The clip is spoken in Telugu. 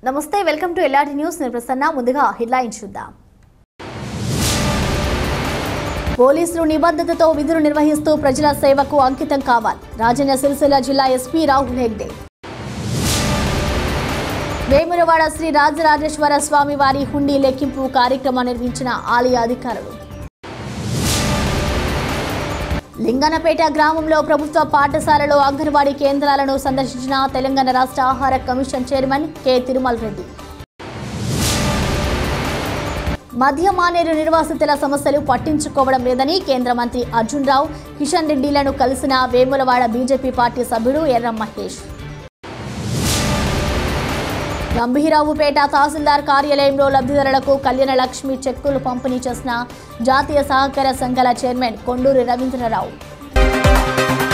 నమస్తే వెల్కమ్ టు ఎల్ఆర్టీ న్యూస్ నేను ప్రసన్న ముందుగా హెడ్లైన్ చూద్దాం పోలీసులు నిబద్ధతతో విధులు నిర్వహిస్తూ ప్రజల సేవకు అంకితం కావాలి రాజన్న సిరిసిల్ల జిల్లా ఎస్పీ రాహుల్ హెగ్డే వేములవాడ శ్రీ రాజరాజేశ్వర స్వామి వారి హుండీ లెక్కింపు కార్యక్రమం నిర్వహించిన ఆలయ అధికారులు లింగనపేట గ్రామంలో ప్రభుత్వ పాఠశాలలో అంగన్వాడీ కేంద్రాలను సందర్శించిన తెలంగాణ రాష్ట్ర ఆహార commission chairman K Tirumal Reddy మధ్య మానేరు నిర్వాసితుల సమస్యలు పట్టించుకోవడం లేదని కేంద్ర మంత్రి అర్జున్ రావు కిషన్ రెడ్డిలను కలిసిన వేములవాడ బీజేపీ పార్టీ సభ్యుడు ఎర్రం మహేష్ గంభీరావుపేట తహసీల్దార్ కార్యాలయంలో లబ్ధిదారులకు కళ్యాణ లక్ష్మి చెక్కులు పంపిణీ చేసిన జాతీయ సహకార సంఘాల చైర్మన్ కొండూరి రవీంద్రరావు